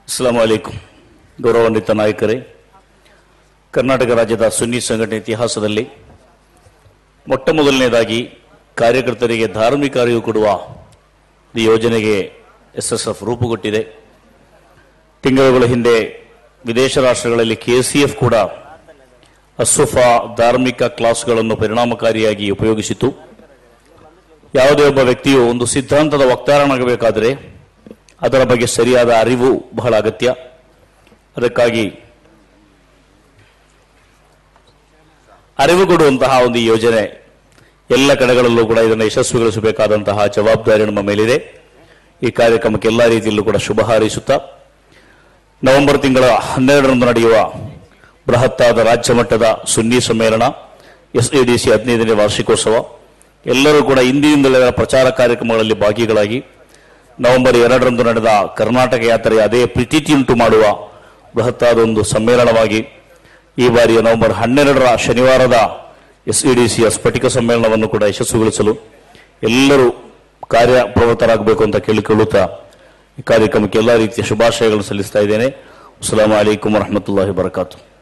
ಅಸ್ಲಾಂ ಅಲೈಕುಂ ಗೌರವಾನ್ವಿತ ನಾಯಕರೇ ಕರ್ನಾಟಕ ರಾಜ್ಯದ ಸುನ್ನಿ ಸಂಘಟನೆ ಇತಿಹಾಸದಲ್ಲಿ ಮೊಟ್ಟ ಮೊದಲನೇದಾಗಿ ಕಾರ್ಯಕರ್ತರಿಗೆ ಧಾರ್ಮಿಕ ಅರಿವು ಕೊಡುವ ಈ ಯೋಜನೆಗೆ ಎಸ್ ಎಸ್ ಎಫ್ ರೂಪುಗೊಟ್ಟಿದೆ ತಿಂಗಳುಗಳ ಹಿಂದೆ ವಿದೇಶ ರಾಷ್ಟ್ರಗಳಲ್ಲಿ ಕೆ ಸಿ ಎಫ್ ಕೂಡ ಅಸುಫಾ ಧಾರ್ಮಿಕ ಕ್ಲಾಸ್ಗಳನ್ನು ಪರಿಣಾಮಕಾರಿಯಾಗಿ ಉಪಯೋಗಿಸಿತು ಯಾವುದೇ ಒಬ್ಬ ವ್ಯಕ್ತಿಯು ಒಂದು ಸಿದ್ಧಾಂತದ ವಕ್ತಾರನಾಗಬೇಕಾದರೆ ಅದರ ಬಗ್ಗೆ ಸರಿಯಾದ ಅರಿವು ಬಹಳ ಅಗತ್ಯ ಅದಕ್ಕಾಗಿ ಅರಿವು ಕೊಡುವಂತಹ ಒಂದು ಯೋಜನೆ ಎಲ್ಲ ಕಡೆಗಳಲ್ಲೂ ಕೂಡ ಇದನ್ನು ಯಶಸ್ವಿಗೊಳಿಸಬೇಕಾದಂತಹ ಜವಾಬ್ದಾರಿ ನಮ್ಮ ಮೇಲಿದೆ ಈ ಕಾರ್ಯಕ್ರಮಕ್ಕೆ ಎಲ್ಲ ರೀತಿಯಲ್ಲೂ ಕೂಡ ಶುಭ ಹಾರೈಸುತ್ತಾ ನವೆಂಬರ್ ತಿಂಗಳ ಹನ್ನೆರಡರಂದು ನಡೆಯುವ ಬೃಹತ್ತಾದ ರಾಜ್ಯ ಮಟ್ಟದ ಸುನ್ನಿ ಸಮ್ಮೇಳನ ಎಸ್ ಎ ಡಿ ಸಿ ಹದಿನೈದನೇ ವಾರ್ಷಿಕೋತ್ಸವ ಎಲ್ಲರೂ ಕೂಡ ಇಂದಿನಿಂದಲೇ ಅದರ ಪ್ರಚಾರ ಕಾರ್ಯಕ್ರಮಗಳಲ್ಲಿ ಭಾಗಿಗಳಾಗಿ ನವೆಂಬರ್ ಎರಡರಂದು ನಡೆದ ಕರ್ನಾಟಕ ಯಾತ್ರೆಯ ಅದೇ ಪ್ರೀತಿಯುಂಟು ಮಾಡುವ ಬೃಹತ್ತಾದ ಒಂದು ಸಮ್ಮೇಳನವಾಗಿ ಈ ಬಾರಿಯ ನವೆಂಬರ್ ಹನ್ನೆರಡರ ಶನಿವಾರದ ಎಸ್ ಇ ಡಿ ಸಿಯ ಸ್ಫಟಿಕ ಸಮ್ಮೇಳನವನ್ನು ಕೂಡ ಯಶಸ್ವಿಗೊಳಿಸಲು ಎಲ್ಲರೂ ಕಾರ್ಯಪ್ರವೃತ್ತರಾಗಬೇಕು ಅಂತ ಕೇಳಿಕೊಳ್ಳುತ್ತಾ ಈ ಕಾರ್ಯಕ್ರಮಕ್ಕೆ ಎಲ್ಲ ರೀತಿಯ ಶುಭಾಶಯಗಳನ್ನು ಸಲ್ಲಿಸ್ತಾ ಇದ್ದೇನೆ ಅಸ್ಸಲಾಂ ಅಲೈಕುಂ ವರಹಮತುಲ್ಲಾಹಿ ವಬರಕಾತು